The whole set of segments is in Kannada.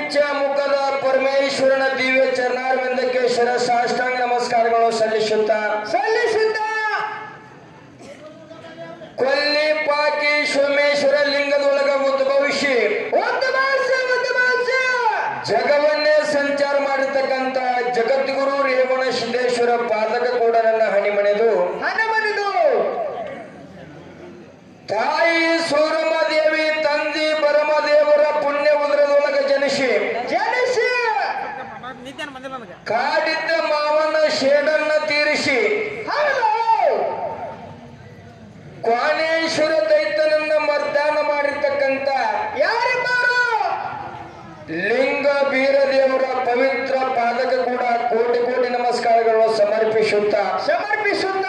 ಪಂಚಮುಖದ ಪರಮೇಶ್ವರನ ದಿವ್ಯ ಚರಣಾರವಿಂದಕ್ಕೆ ಶಿರ ಸಾಷ್ಟಾಂಗ ನಮಸ್ಕಾರಗಳು ಸಲ್ಲಿಸುತ್ತ ಸಲ್ಲಿಸುತ್ತ ಕೊಲ್ಲಿ ಪಾಕಿ ಸೋಮೇಶ್ವರ ಲಿಂಗದೊಳಗ ಉದ್ಭವಿಸಿ ಒಂದು ಭಾಷೆ ಒಂದು ಭಾಷೆ ಜಗವನ್ನೇ ಸಂಚಾರ ಮಾಡಿರ್ತಕ್ಕಂತ ಜಗದ್ಗುರು ರೇವಣ ಸಿದ್ದೇಶ್ವರ ಪಾದಕ ಕೂಡ ನನ್ನ ಹಣಿಮಣೆದು ಹಣಮನಿದು ತಾಯಿ ಸೂರಮ್ಮ ದೇವಿ ತಂದಿ ಬರಮದೇವರ ಪುಣ್ಯ ಉದರದೊಳಗ ಜನಿಸಿ ಜನಿಸಿ ನಿತ್ಯಾನ ಬಂದಿಲ್ಲ ನನಗೆ ಕಾಡಿದ್ದ ಮಾವನ ಶೇಡನ್ನ ತೀರಿಸಿ ಹೌದು ಕ್ವಾಣೇಶ್ವರ ದೈತ್ಯನನ್ನ ಮರ್ದಾನ ಮಾಡಿರ್ತಕ್ಕಂತ ಯಾರಿಬ್ಬರು ಲಿಂಗ ಬೀರದೇವರ ಪವಿತ್ರ ಪಾದಕ ಕೂಡ ಕೋಟಿ ಕೋಟಿ ನಮಸ್ಕಾರಗಳು ಸಮರ್ಪಿಸುತ್ತ ಸಮರ್ಪಿಸುತ್ತ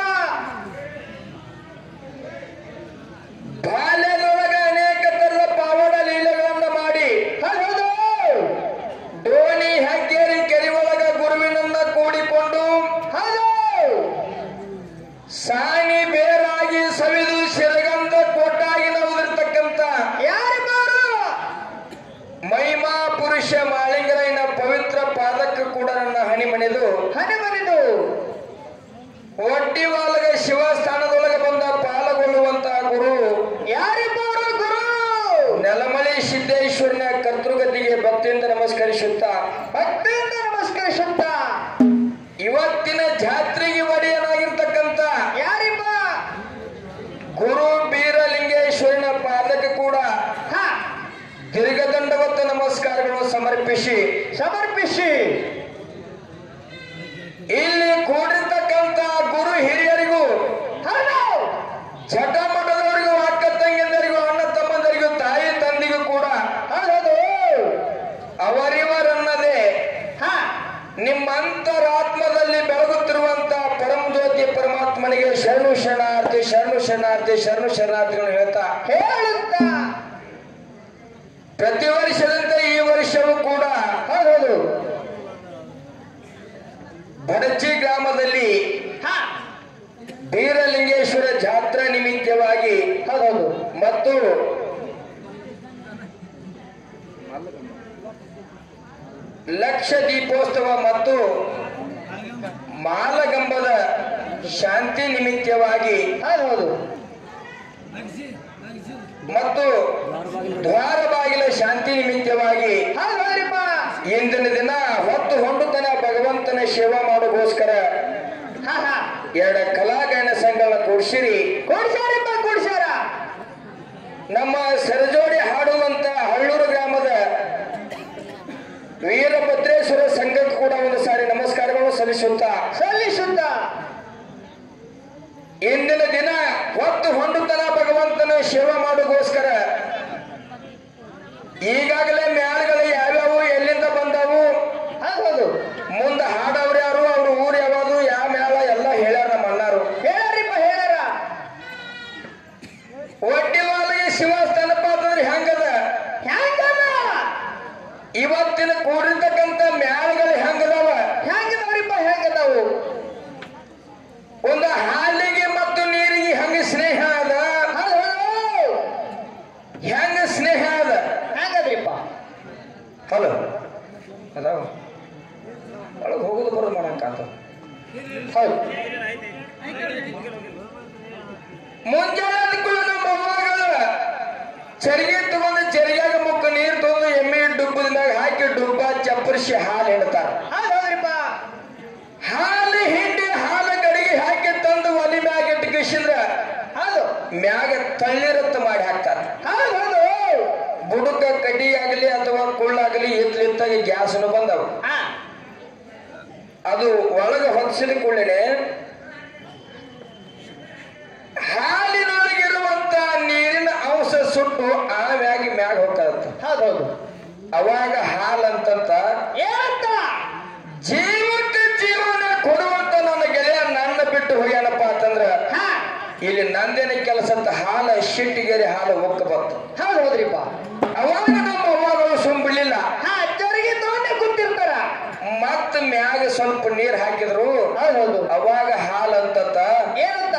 ಬಾಲ್ಯದೊಳಗ ಅನೇಕ ತರದ ಪಾವನ ಲೀಲೆಗಳನ್ನ ಮಾಡಿ ಹೌದು ಡೋಣಿ ಹಗ್ಗೇರಿ ಕೆರೆ ಒಳಗ ಗುರುವಿನನ್ನ ಕೂಡಿಕೊಂಡು ಹೌದು ಸಾಣಿ ಬೇರಾಗಿ ಸವಿದು ಶಿರಗಂಧ ಕೊಟ್ಟಾಗಿ ನಾವಿರ್ತಕ್ಕಂತ ಯಾರಿಬ್ಬರು ಮಹಿಮಾ ಪುರುಷ ಮಾಳಿಂಗರಾಯನ ಪವಿತ್ರ ಪಾದಕ್ಕೆ ಕೂಡ ನನ್ನ ಹಣಿಮಣಿದು ಹಣಮನಿದು ಒಡ್ಡಿವಾಲಗ ಶಿವಸ್ಥಾನದೊಳಗೆ ಬಂದ ಪಾಲ್ಗೊಳ್ಳುವಂತ ಗುರು ಯಾರಿಬ್ಬರು ಗುರು ನೆಲಮಳಿ ಸಿದ್ದೇಶ್ವರನ ಕರ್ತೃಗತಿಗೆ ಭಕ್ತಿಯಿಂದ ನಮಸ್ಕರಿಸುತ್ತ ಭಕ್ತಿಯಿಂದ ನಮಸ್ಕರಿಸುತ್ತ ಇವತ್ತಿನ ಜಾತ್ರೆಗೆ ಒಡೆಯನಾಗಿರ್ತಕ್ಕಂಥ ಯಾರಿಬ್ಬ ಗುರು ಬೀರಲಿಂಗೇಶ್ವರನ ಪಾದಕ್ಕೆ ಕೂಡ ಹ ದೀರ್ಘದಂಡವತ್ತ ನಮಸ್ಕಾರಗಳು ಸಮರ್ಪಿಸಿ ಸಮರ್ಪಿಸಿ ಇಲ್ಲಿ ಕೂಡಿರ್ತಕ್ಕಂಥ ಗುರು ಹಿರಿಯರಿಗೂ ಹೌದು ಜಟಮಠದವರಿಗೂ ಅಕ್ಕ ತಂಗಿಯಂದರಿಗೂ ಅಣ್ಣ ತಮ್ಮಂದರಿಗೂ ತಾಯಿ ತಂದೆಗೂ ಕೂಡ ಹೌದು ಅವರಿವರನ್ನದೇ ಹ ನಿಮ್ಮ ಅಂತರಾತ್ಮದಲ್ಲಿ ಬೆಳಗುತ್ತಿರುವಂತ ಪರಮ ಜ್ಯೋತಿ ಪರಮಾತ್ಮನಿಗೆ ಶರಣು ಶರಣಾರ್ಥಿ ಶರಣು ಶರಣಾರ್ಥಿ ಶರಣು ಶರಣಾರ್ಥಿಗಳು ಹೇಳ್ತಾ ಹೇಳುತ್ತ ಪ್ರತಿ ವರ್ಷದಂತೆ ಈ ವರ್ಷವೂ ಕೂಡ ಹೌದು ಬಡಚಿ ಗ್ರಾಮದಲ್ಲಿ ಹ ಬೀರಲಿಂಗೇಶ್ವರ ಜಾತ್ರಾ ನಿಮಿತ್ತವಾಗಿ ಹೌದು ಮತ್ತು ಲಕ್ಷ ದೀಪೋತ್ಸವ ಮತ್ತು ಮಾಲಗಂಬದ ಶಾಂತಿ ನಿಮಿತ್ತವಾಗಿ ಹೌದು ಮತ್ತು ದ್ವಾರ ಬಾಗಿಲ ಶಾಂತಿ ನಿಮಿತ್ತವಾಗಿ ಹೌದ್ರಿಪ್ಪ ಇಂದಿನ ದಿನ ಹೊತ್ತು ಹೊಂಡುತನ ಭಗವಂತನ ಸೇವಾ ಮಾಡೋಗೋಸ್ಕರ ಹ ಹ ಎರಡು ಕಲಾಗಾಯನ ಸಂಘಗಳ ಕೂಡಿಸಿರಿ ಕೊಡ್ಸಾರಪ್ಪ ಕೊಡ್ಸಾರ ನಮ್ಮ ಸರಜೋಡಿ ಹಾಡುವಂತ ಹಳ್ಳೂರು ಗ್ರಾಮದ ವೀರಭದ್ರೇಶ್ವರ ಸಂಘಕ್ಕೆ ಕೂಡ ಒಂದು ಸಾರಿ ನಮಸ್ಕಾರಗಳು ಸಲ್ಲಿಸುತ್ತಾ ಸಲ್ಲಿಸುತ್ತ ಇಂದಿನ ದಿನ ಹೊತ್ತು ಹೊಂಡುತನ ಭಗವಂತನ ಸೇವೆ ಮಾಡೋಗೋಸ್ಕರ ಈಗಾಗಲೇ ಮ್ಯಾಳಗಳು ಯಾವ್ಯಾವು ಎಲ್ಲಿಂದ ಬಂದವು ಹೌದು ಮುಂದೆ ಹಾಡವ್ರು ಯಾರು ಅವ್ರ ಊರು ಯಾವುದು ಯಾವ ಮ್ಯಾಳ ಎಲ್ಲ ಹೇಳ್ಯಾರ ನಮ್ಮ ಅಣ್ಣಾರು ಹೇಳರಿಪ್ಪ ಹೇಳರ ಒಡ್ಡಿವಾಲಿಗೆ ಶಿವಸ್ಥಾನಪ್ಪ ಅಂತಂದ್ರೆ ಹೆಂಗದ ಹ್ಯಾಂಗದ ಇವತ್ತಿನ ಕೂಡಿರ್ತಕ್ಕಂಥ ಮ್ಯಾಳಗಳು ಹೆಂಗದಾವ ಹ್ಯಾಂಗದವ್ರಿಪ್ಪ ಹೆಂಗದವು ಒಂದು ಹಾಲಿಗೆ ಮತ್ತು ನೀರಿಗೆ ಹೆಂಗ ಸ್ನೇಹ ಅದ ಹೌದು ಹೆಂಗ ಸ್ನೇಹ ಅದ ಹ್ಯಾಂಗದ್ರಿಪ್ಪ ಹಲೋ ಅದಾವ ಒಳಗೆ ಹೋಗುದು ಬರೋದು ಮಾಡಂಕಾತ ಹೌದು ಮುಂಜಾನೆ ಕೂಡ ನಮ್ಮ ಅವ್ವಗಳು ಚರಿಗೆ ತಗೊಂಡು ಚರಿಗ್ಯಾಗ ಮುಕ್ಕ ನೀರು ತಗೊಂಡು ಎಮ್ಮೆ ಡುಬ್ಬದ ಮ್ಯಾಗ ಹಾಕಿ ಡುಬ್ಬ ಚಪ್ಪರಿಸಿ ಹಾಲು ಹಿಡ್ತಾರ ಹೌದ್ರಿಪ್ಪ ಹಾಲು ಹಿಂಡಿ ಹಾಲು ಗಡಿಗೆ ಹಾಕಿ ತಂದು ಒಲಿ ಮ್ಯಾಗ ಇಟ್ಟು ಕಿಸಿದ್ರ ಹೌದು ಮ್ಯಾಗ ತಣ್ಣೀರತ್ತ ಮಾಡಿ ಹಾಕ್ತಾರ ಹೌದು ಹೌದು ಬುಡಕ ಕಡ್ಡಿ ಆಗಲಿ ಅಥವಾ ಕುಳ್ಳಾಗಲಿ ಎತ್ತಲಿತ್ತಾಗ ಗ್ಯಾಸ್ನು ಬಂದವು ಹಾ ಅದು ಒಳಗ ಹೊಂದಿಸಿದ ಕೂಡಲೇ ಹಾಲಿನೊಳಗಿರುವಂತ ನೀರಿನ ಅಂಶ ಸುಟ್ಟು ಆಮ್ಯಾಗಿ ಮ್ಯಾಗ ಹೋಗ್ತದಂತ ಹೌದು ಹೌದು ಅವಾಗ ಹಾಲಂತಂತ ಏನಂತ ಜೀವಕ್ಕೆ ಜೀವನ ಕೊಡುವಂತ ನನ್ನ ಗೆಳೆಯ ನನ್ನ ಬಿಟ್ಟು ಹೋಗ್ಯಾನಪ್ಪ ಅಂತಂದ್ರ ಹಾ ಇಲ್ಲಿ ನಂದೇನ ಕೆಲಸ ಅಂತ ಹಾಲ ಶಿಟ್ಟಿಗೆರೆ ಹಾಲು ಒಕ್ಕ ಬಂತು ಹೌದು ಹೌದ್ರಿಪ್ಪ ಅವಾಗ ನಮ್ಮ ಅವ್ವಗಳು ಸುಂಬಿಡ್ಲಿಲ್ಲ ಹಾ ಚರಿಗೆ ತಗೊಂಡೆ ಕೂತಿರ್ತಾರ ಮತ್ತ ಮ್ಯಾಗ ಸ್ವಲ್ಪ ನೀರ್ ಹಾಕಿದ್ರು ಹೌದು ಹೌದು ಅವಾಗ ಹಾಲಂತಂತ ಏನಂತ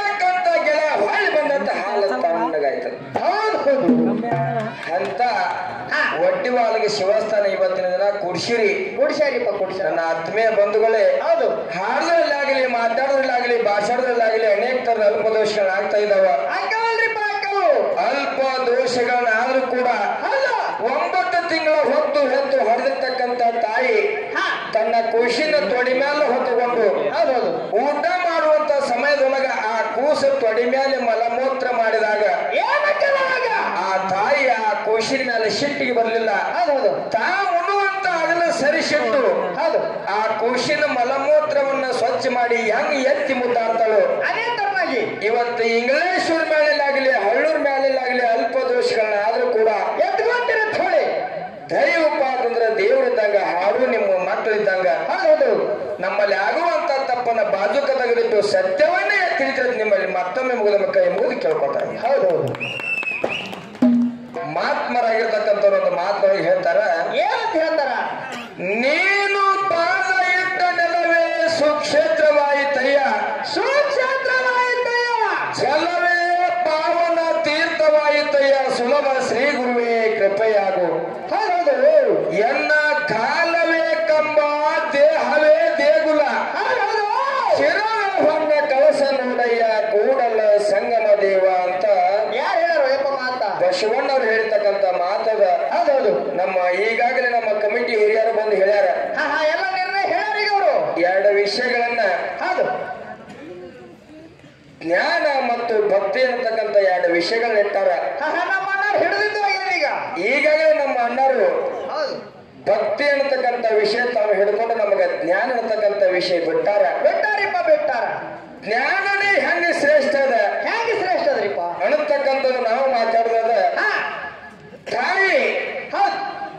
ಹೋಗಿರ್ತಕ್ಕಂತ ಗೆಳೆಯ ಹೊಳ್ಳಿ ಬಂದಂತ ಹಾಲು ತಣ್ಣಗಾಯ್ತದ ಹೌದು ಹೌದು ಅಂತ ಹಾ. ಒಡ್ಡಿವಾಲಿಗೆ ಶಿವಸ್ಥಾನ ಇವತ್ತಿನ ದಿನ ಕುಡ್ಸಿರಿ ಕುಡ್ಸ್ಯಾರಿಪ್ಪ ಕುಡ್ಸ್ಯಾರ ನನ್ನ ಆತ್ಮೀಯ ಬಂಧುಗಳೇ ಹೌದು ಹಾಡೋದ್ರಲ್ಲಾಗಲಿ ಮಾತಾಡೋದ್ರಲ್ಲಾಗಲಿ ಭಾಷಾಡೋದ್ರಲ್ಲಾಗಲಿ ಅನೇಕ ತರದ ಅಲ್ಪ ದೋಷಗಳು ಆಗ್ತಾ ಇದಾವ ಅಕ್ಕವಲ್ರಿಪ್ಪ ಅಕ್ಕವು ಅಲ್ಪ ದೋಷಗಳನ್ನಾದ್ರೂ ಕೂಡ ಹೌದು ಒಂಬತ್ತು ತಿಂಗಳ ಹೊತ್ತು ಹೆತ್ತು ಹೊಡೆದಿರ್ತಕ್ಕಂತ ತಾಯಿ ಹಾ ತನ್ನ ಖುಷಿನ ತೊಡಿ ಮೇಲೆ ಹೊತ್ತುಕೊಂಡು ಹೌದೌದು ಊಟ ಮಾಡುವಂತ ಸಮಯದೊಳಗ ಆ ಕೂಸು ತೊಡಿ ಮೇಲೆ ಮಲಮೂತ್ರ ಮಾಡಿದಾಗ ಏನಕ್ಕವಾಗ ಆ ತಾಯಿ ಆ ಕೂಸಿನ ಮೇಲೆ ಸಿಟ್ಟಿಗೆ ಬರಲಿಲ್ಲ ಹೌದೌದು ತಾ ಉಣ್ಣುವಂತ ಆಗಲ ಸರಿಸಿಟ್ಟು ಹೌದು ಆ ಕೂಸಿನ ಮಲಮೂತ್ರವನ್ನ ಸ್ವಚ್ಛ ಮಾಡಿ ಹೆಂಗ್ ಎತ್ತಿ ಮುದ್ದಾಡ್ತಾಳು ಅದೇ ತರನಾಗಿ ಇವತ್ತು ಇಂಗ್ಲೇಶ್ವರ ಮೇಲೆಲ್ಲಾಗಲಿ ಹಳ್ಳೂರ್ ಮೇಲೆಲ್ಲಾಗಲಿ ಅಲ್ಪ ದೋಷಗಳನ್ನ ಆದ್ರೂ ಕೂಡ ಎತ್ಕೊಂತಿರ ಥೋಳಿ ದೈವಪ್ಪ ಅಂತಂದ್ರೆ ದೇವರಿದ್ದಂಗ ಹಾಡು ನಿಮ್ಮ ಮಕ್ಕಳಿದ್ದಂಗ ಹೌದೌದು ನಮ್ಮಲ್ಲಿ ಆಗುವಂತ ತಪ್ಪನ್ನ ಬಾಜುಕ ತೆಗೆದಿಟ್ಟು ಸತ್ಯವನ್ನೇ ತಿಳಿತದೆ ನಿಮ್ಮಲ್ಲಿ ಮತ್ತೊಮ್ಮೆ ಮುಗಿದ ಕೈ ಮುಗಿದು ಕೇಳ್ಕೊತಾರೆ ಹೌದೌದು ಮಹಾತ್ಮರಾಗಿರ್ತಕ್ಕಂಥವ್ರು ಒಂದು ಮಾತೊಳಗೆ ಹೇಳ್ತಾರ ಏನಂತ ಹೇಳ್ತಾರ ನೀನು ಪಾದ ಇಟ್ಟ ನೆಲವೇ ಸುಕ್ಷೇತ್ರವಾಯಿತಯ್ಯ ಸುಕ್ಷೇತ್ರವಾಯಿತಯ್ಯ ಜಲವೇ ಪಾವನ ತೀರ್ಥವಾಯಿತಯ್ಯ ಸುಲಭ ಶ್ರೀ ಗುರುವೇ ಕೃಪೆಯಾಗು ಹೌದೌದು ಎನ್ನ ಕಾಲವೇ ಕಂಬ ದೇಹವೇ ದೇಗುಲ ಹೌದೌದು ಚಿರಹೊಂಗ ಕಳಸ ನೋಡಯ್ಯ ಕೂಡಲ ಸಂಗಮ ದೇವ ಅಂತ ಯಾರು ಹೇಳಾರು ಯಪ್ಪ ಮಾತ ಬಸವಣ್ಣವ್ರು ಹೇಳ್ತಕ್ಕಂತ ಮಾತದ ಹೌದೌದು ನಮ್ಮ ಈಗಾಗಲೇ ನಮ್ಮ ಕಮಿಟಿ ಹಿರಿಯರು ಬಂದು ಹೇಳ್ಯಾರ ಹಾ ಹಾ ಎಲ್ಲ ನಿರ್ಣಯ ಹೇಳಾರ ಈಗ ಅವರು ಎರಡು ವಿಷಯಗಳನ್ನ ಹೌದು ಜ್ಞಾನ ಮತ್ತು ಭಕ್ತಿ ಅನ್ನತಕ್ಕಂತ ಎರಡು ವಿಷಯಗಳನ್ನ ಇಟ್ಟಾರ ಹಾ ಹಾ ನಮ್ಮ ಅಣ್ಣ ಹಿಡಿದಿದ್ದು ಏನೀಗ ಈಗಾಗಲೇ ನಮ್ಮ ಅಣ್ಣರು ಹೌದು ಭಕ್ತಿ ಅನ್ನತಕ್ಕಂತ ವಿಷಯ ತಾವು ಹಿಡ್ಕೊಂಡು ನಮಗೆ ಜ್ಞಾನ ಅನ್ನತಕ್ಕಂತ ವಿಷಯ ಬಿಟ್ಟಾರ ಬಿಟ್ಟಾರಿಪ್ಪ ಬಿಟ್ಟಾರ ಜ್ಞಾನನೇ ಹೆಂಗ ಶ್ರೇಷ್ಠ ಅದ ಹೆಂಗೆ ಶ್ರೇಷ್ಠ ಅದ್ರಿಪ್ಪ ಅನ್ನತಕ್ಕಂಥದ್ದು ನಾವು ಮಾತಾಡ್ದದ ಹಾ ತಾಯಿ ಹೌದು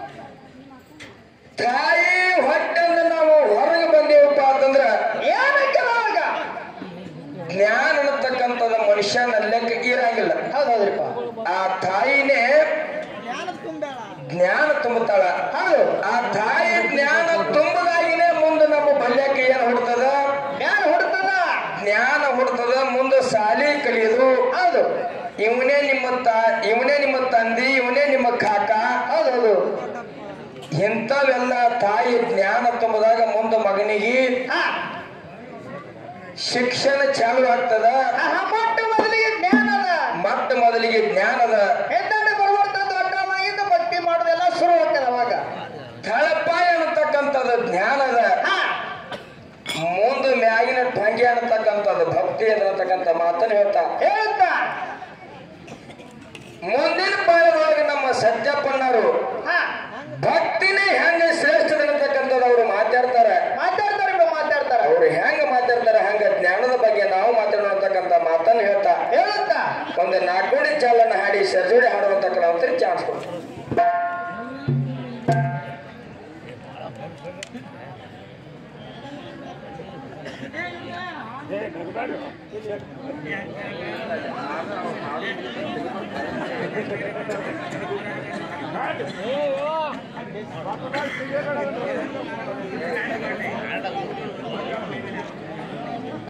ತಾಯಿ ಹೊಟ್ಟೆಂದ ನಾವು ಹೊರಗೆ ಬಂದೇವಪ್ಪ ಅಂತಂದ್ರ ಏನಕ್ಕೆ ಅವಾಗ ಜ್ಞಾನ ಅನ್ನತಕ್ಕಂಥದ್ದು ಮನುಷ್ಯನಲ್ಲಕ್ಕೆ ಇರಂಗಿಲ್ಲ ಹೌದೌದ್ರಿಪ್ಪ ಆ ತಾಯಿನೇ ಜ್ಞಾನ ತುಂಬುತ್ತಾಳ ಹೌದು ಆ ತಾಯಿ ಜ್ಞಾನ ತುಂಬದಾಗಿನೇ ಮುಂದೆ ನಮ್ಮ ಬಲ್ಯಕ್ಕೆ ಏನ್ ಹುಡ್ತದ ಜ್ಞಾನ ಹುಡುಕ್ತದ ಜ್ಞಾನ ಹುಡ್ತದ ಮುಂದೆ ಸಾಲಿ ಕಲಿಯೋದು ಹೌದು ಇವನೇ ನಿಮ್ಮ ತ ಇವನೇ ನಿಮ್ಮ ತಂದಿ ಇವನೇ ನಿಮ್ಮ ಕಾಕ ಹೌದೌದು ಇಂಥವೆಲ್ಲ ತಾಯಿ ಜ್ಞಾನ ತುಂಬದಾಗ ಮುಂದೆ ಮಗನಿಗೆ ಹಾ ಶಿಕ್ಷಣ ಚಾಲು ಆಗ್ತದ ಹಾ, ಹಾ, ಮೊಟ್ಟ ಮೊದಲಿಗೆ ಜ್ಞಾನ ಅದ ಮತ್ತ ಮೊದಲಿಗೆ ಜ್ಞಾನದ ಹೆದ್ದಾಡಿ ಬರುವಂತ ದೊಡ್ಡವಾಗಿಂದ ಭಕ್ತಿ ಮಾಡೋದೆಲ್ಲ ಶುರು ಆಗ್ತದೆ ಅವಾಗ ತಳಪಾಯ ಅನ್ನತಕ್ಕಂಥದ್ದು ಜ್ಞಾನದ ಹಾ ಮುಂದೆ ಮ್ಯಾಗಿನ ಟಂಗಿ ಅನ್ನತಕ್ಕಂಥದ್ದು ಭಕ್ತಿ ಅನ್ನತಕ್ಕಂಥ ಮಾತನ್ನು ಹೇಳ್ತಾ ಹೇಳ್ತಾ ಮುಂದಿನ ಪಾಯದೊಳಗೆ ನಮ್ಮ ಸತ್ಯಪ್ಪಣ್ಣರು ಹಾ ಭಕ್ತಿನೇ ಹೆಂಗ ಶ್ರೇಷ್ಠದ ಅನ್ನತಕ್ಕಂಥದ್ದು ಅವರು ಮಾತಾಡ್ತಾರೆ ಮಾತಾಡ್ತಾರೆ ಬಿಡು, ಮಾತಾಡ್ತಾರ ಅವ್ರು ಹೆಂಗ ಮಾತಾಡ್ತಾರೆ ಹಂಗ ಜ್ಞಾನದ ಬಗ್ಗೆ ನಾವು ಮಾತಾಡೋಣ ಅಂತಕ್ಕಂಥ ಮಾತನ್ನು ಹೇಳ್ತಾ ಹೇಳುತ್ತಾ ಒಂದು ನಾಲ್ಕೋಡಿ ಚಾಲನ್ನ ಹಾಡಿ ಸರ್ಜೋಡಿ ಹಾಡುವಂತ ಕಲಾವಂತರಿಗೆ ಚಾನ್ಸ್ ಕೊಡ್ತಾರೆ